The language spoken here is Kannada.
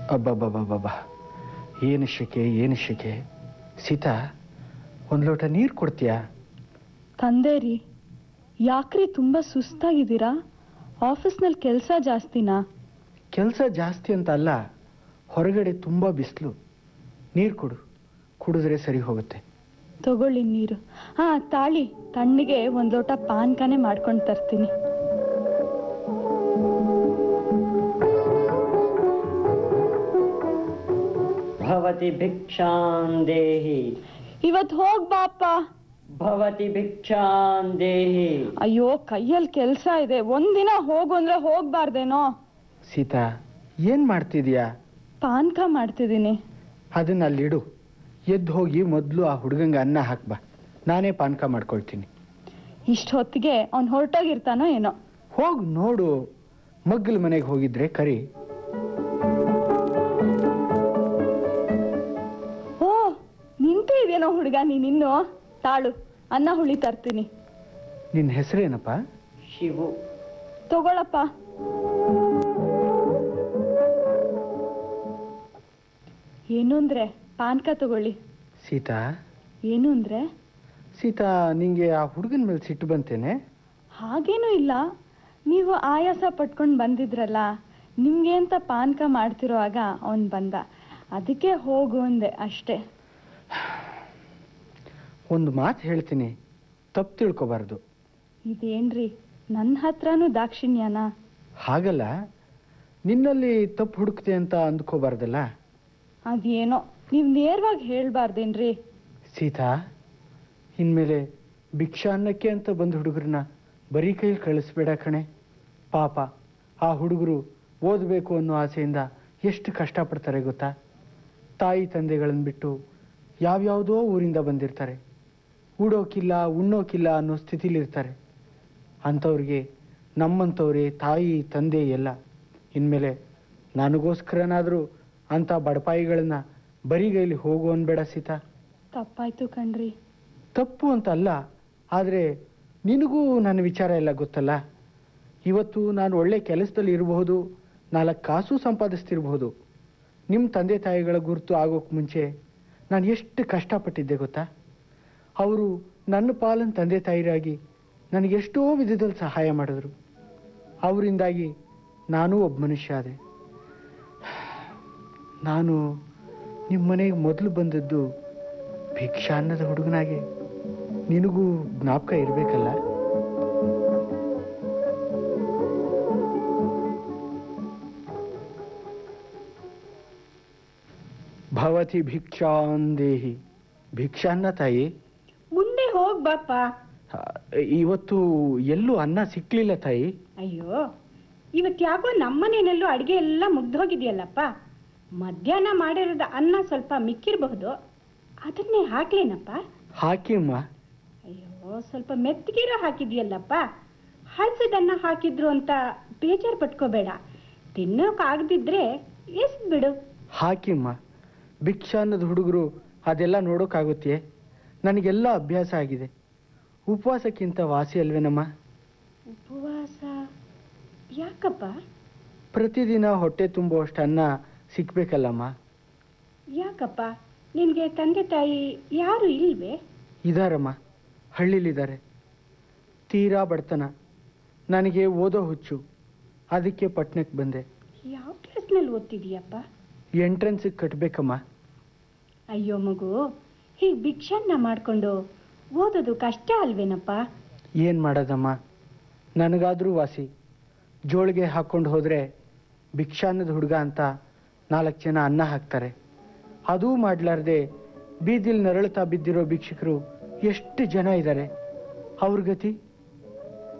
ಅಬ್ಬಬ್ಬಬ್ಬಬ್ಬ ಏನು ಶೆಕೆ ಏನು ಶೆಕೆ ಸೀತಾ ಒಂದು ಲೋಟ ನೀರು ಕೊಡ್ತೀಯಾ ತಂದೆ ರೀ ಯಾಕ್ರಿ ತುಂಬ ಸುಸ್ತಾಗಿದ್ದೀರಾ ಆಫೀಸ್ನಲ್ಲಿ ಕೆಲಸ ಜಾಸ್ತಿನಾ ಕೆಲಸ ಜಾಸ್ತಿ ಅಂತ ಅಲ್ಲ ಹೊರಗಡೆ ತುಂಬ ಬಿಸಿಲು ನೀರು ಕೊಡು ಕುಡಿದ್ರೆ ಸರಿ ಹೋಗುತ್ತೆ ತಗೊಳ್ಳಿ ನೀರು ಹಾ ತಾಳಿ ತಣ್ಣಗೆ ಒಂದು ಲೋಟ ಪಾನ್ಕನೇ ಮಾಡ್ಕೊಂಡು ತರ್ತೀನಿ भवति भिक्षां देहि ಇವತ್ತು ಹೋಗ್ ಬಾಪ್ಪ भवति भिक्षां देहि ಅಯ್ಯೋ ಕೈಯಲ್ಲಿ ಕೆಲಸ ಇದೆ ಒಂದಿನ ಹೋಗು ಅಂದ್ರೆ ಹೋಗ್ಬಾರ್ದೇನೋ ಸೀತಾ ಏನು ಮಾಡ್ತಿದ್ಯಾ ಪಾನ್ಕ ಮಾಡ್ತಿದ್ದೀನಿ ಅದನ್ನ ಅಲ್ಲಿಡು ಎದ್ದು ಹೋಗಿ ಮೊದಲು ಆ ಹುಡುಗಂಗೆ ಅನ್ನ ಹಾಕ್ಬಾ ನಾನೇ ಪಾನಕ ಮಾಡ್ಕೊಳ್ತೀನಿ ಇಷ್ಟ ಹೊತ್ತಿಗೆ ಅವ್ನು ಹೊರಟೋಗಿರ್ತಾನೋ ಏನೋ ಹೋಗು ನೋಡು ಮಗ್ಗಲ ಮನೆಗೆ ಹೋಗಿದ್ರೆ ಕರಿ ಓ ನಿಂತೇ ಇದೆಯೇನೋ ಹುಡುಗ ನೀನಿನ್ನು ತಾಳು ಅನ್ನ ಹುಳಿ ತರ್ತೀನಿ ನಿನ್ನ ಹೆಸರೇನಪ್ಪ ಶಿವು ತಗೊಳಪ್ಪ ಏನು ಅಂದ್ರೆ ಪಾನ್ಕ ತಗೊಳ್ಳಿ ಸೀತಾ ಏನು ಅಂದ್ರೆ ಸೀತಾ ನಿಂಗೆ ಆ ಹುಡುಗನ ಮೇಲೆ ಸಿಟ್ಟು ಬಂತೇನೆ ಹಾಗೇನೂ ಇಲ್ಲ ನೀವು ಆಯಾಸ ಪಟ್ಕೊಂಡು ಬಂದಿದ್ರಲ್ಲ ನಿಮ್ಗೆ ಅಂತ ಪಾನ್ಕ ಮಾಡ್ತಿರೋವಾಗ ಅವನ್ ಬಂದ ಅದಕ್ಕೆ ಹೋಗು ಅಂದೆ ಅಷ್ಟೇ ಒಂದು ಮಾತು ಹೇಳ್ತೀನಿ ತಪ್ಪು ತಿಳ್ಕೊಬಾರ್ದು ಇದೇನ್ರಿ ನನ್ನ ಹತ್ರನೂ ದಾಕ್ಷಿಣ್ಯನಾ ಹಾಗಲ್ಲ ನಿನ್ನಲ್ಲಿ ತಪ್ಪು ಹುಡುಕ್ತೆ ಅಂತ ಅಂದ್ಕೋಬಾರ್ದಲ್ಲ ಅದೇನೋ ನೀವು ನೇರವಾಗಿ ಹೇಳ್ಬಾರ್ದೇನ್ರಿ ಸೀತಾ ಇನ್ಮೇಲೆ ಭಿಕ್ಷಾ ಅನ್ನಕ್ಕೆ ಅಂತ ಬಂದ ಹುಡುಗರನ್ನ ಬರೀ ಕೈಲಿ ಕಳಿಸ್ಬೇಡ ಕಣೆ ಪಾಪ ಆ ಹುಡುಗರು ಓದಬೇಕು ಅನ್ನೋ ಆಸೆಯಿಂದ ಎಷ್ಟು ಕಷ್ಟಪಡ್ತಾರೆ ಗೊತ್ತಾ ತಾಯಿ ತಂದೆಗಳನ್ನು ಬಿಟ್ಟು ಯಾವ್ಯಾವುದೋ ಊರಿಂದ ಬಂದಿರ್ತಾರೆ ಉಡೋಕಿಲ್ಲ ಉಣ್ಣೋಕಿಲ್ಲ ಅನ್ನೋ ಸ್ಥಿತಿಲಿರ್ತಾರೆ ಅಂಥವ್ರಿಗೆ ನಮ್ಮಂಥವ್ರೆ ತಾಯಿ ತಂದೆ ಎಲ್ಲ ಇನ್ಮೇಲೆ ನನಗೋಸ್ಕರನಾದರೂ ಅಂಥ ಬಡಪಾಯಿಗಳನ್ನ ಬರಿಗೈಲಿ ಹೋಗು ಅನ್ಬೇಡ ಸೀತಾ ತಪ್ಪಾಯ್ತು ಕಣ್ರಿ ತಪ್ಪು ಅಂತ ಅಲ್ಲ ಆದರೆ ನಿನಗೂ ನನ್ನ ವಿಚಾರ ಎಲ್ಲ ಗೊತ್ತಲ್ಲ ಇವತ್ತು ನಾನು ಒಳ್ಳೆ ಕೆಲಸದಲ್ಲಿ ಇರಬಹುದು ನಾಲ್ಕು ಕಾಸು ಸಂಪಾದಿಸ್ತಿರಬಹುದು ನಿಮ್ಮ ತಂದೆ ತಾಯಿಗಳ ಗುರುತು ಆಗೋಕ್ಕೆ ಮುಂಚೆ ನಾನು ಎಷ್ಟು ಕಷ್ಟಪಟ್ಟಿದ್ದೆ ಗೊತ್ತಾ ಅವರು ನನ್ನ ಪಾಲನ ತಂದೆ ತಾಯಿರಾಗಿ ನನಗೆಷ್ಟೋ ವಿಧದಲ್ಲಿ ಸಹಾಯ ಮಾಡಿದ್ರು ಅವರಿಂದಾಗಿ ನಾನೂ ಒಬ್ಬ ಮನುಷ್ಯ ಆದೆ ನಾನು ನಿಮ್ಮ ಮನೆಗೆ ಮೊದಲು ಬಂದದ್ದು ಭಿಕ್ಷಾ ಅನ್ನದ ಹುಡುಗನಾಗೆ ನಿನಗೂ ಜ್ಞಾಪಕ ಇರಬೇಕಲ್ಲ ಭವತಿ ಭಿಕ್ಷಾಂದೇಹಿ ಭಿಕ್ಷಾನ್ನ ತಾಯಿ ಮುಂದೆ ಹೋಗ್ ಬಾಪ್ಪ ಆ, ಇವತ್ತು ಎಲ್ಲೂ ಅನ್ನ ಸಿಕ್ಲಿಲ್ಲ ತಾಯಿ ಅಯ್ಯೋ ಇವತ್ ಯಾಕೋ ನಮ್ಮನೇನಲ್ಲೂ ಅಡಿಗೆ ಎಲ್ಲ ಮುಗ್ದೋಗಿದೆಯಲ್ಲಪ್ಪ ಮಧ್ಯಾಹ್ನ ಮಾಡಿರೋದ ಅನ್ನ ಸ್ವಲ್ಪ ಮಿಕ್ಕಿರಬಹುದು ಅದನ್ನೇ ಹಾಕ್ಲೇನಪ್ಪ ಹಾಕಿ ಅಮ್ಮ ಅಯ್ಯೋ ಸ್ವಲ್ಪ ಮೆತ್ತಗಿರೋ ಹಾಕಿದ್ಯಲ್ಲಪ್ಪ ಹಳ್ಸದನ್ನ ಹಾಕಿದ್ರು ಅಂತ ಬೇಜಾರು ಪಟ್ಕೋಬೇಡ ತಿನ್ನೋಕಾಗದಿದ್ರೆ ಎಸ್ ಬಿಡು ಹಾಕಿ ಅಮ್ಮ ಭಿಕ್ಷಾ ಅನ್ನದ ಹುಡುಗರು ಅದೆಲ್ಲ ನೋಡೋಕ್ಕಾಗುತ್ತೆ ನನಗೆಲ್ಲ ಅಭ್ಯಾಸ ಆಗಿದೆ ಉಪವಾಸಕ್ಕಿಂತ ವಾಸಿ ಅಲ್ವೇನಮ್ಮ ಉಪವಾಸ ಯಾಕಪ್ಪ ಪ್ರತಿದಿನ ಹೊಟ್ಟೆ ತುಂಬುವಷ್ಟು ಅನ್ನ ಸಿಕ್ಬೇಕಲ್ಲಮ್ಮ ಯಾಕಪ್ಪ ನಿನ್ಗೆ ತಂದೆ ತಾಯಿ ಯಾರು ಇಲ್ವೇ ಇದಾರಮ್ಮ ಹಳ್ಳಿಲಿದ್ದಾರೆ ತೀರಾ ಬಡತನ ನನಗೆ ಓದೋ ಹುಚ್ಚು ಅದಕ್ಕೆ ಪಟ್ನಕ್ಕೆ ಬಂದೆ ಯಾವ ಕ್ಲಾಸ್ನಲ್ಲಿ ಓದ್ತಿದೀಯಪ್ಪ ಎಂಟ್ರೆನ್ಸಿಗೆ ಕಟ್ಟಬೇಕಮ್ಮ ಅಯ್ಯೋ ಮಗು ಹೀಗೆ ಭಿಕ್ಷನ್ನ ಮಾಡ್ಕೊಂಡು ಓದೋದು ಕಷ್ಟ ಅಲ್ವೇನಪ್ಪ ಏನು ಮಾಡೋದಮ್ಮ ನನಗಾದರೂ ವಾಸಿ ಜೋಳಿಗೆ ಹಾಕ್ಕೊಂಡು ಹೋದರೆ ಭಿಕ್ಷಾನ್ನದ ಹುಡುಗ ಅಂತ ನಾಲ್ಕು ಜನ ಅನ್ನ ಹಾಕ್ತಾರೆ ಅದೂ ಮಾಡ್ಲಾರ್ದೆ ಬೀದಿಲ್ ನರಳುತ್ತಾ ಬಿದ್ದಿರೋ ಭಿಕ್ಷುಕರು ಎಷ್ಟು ಜನ ಇದ್ದಾರೆ ಅವ್ರ ಗತಿ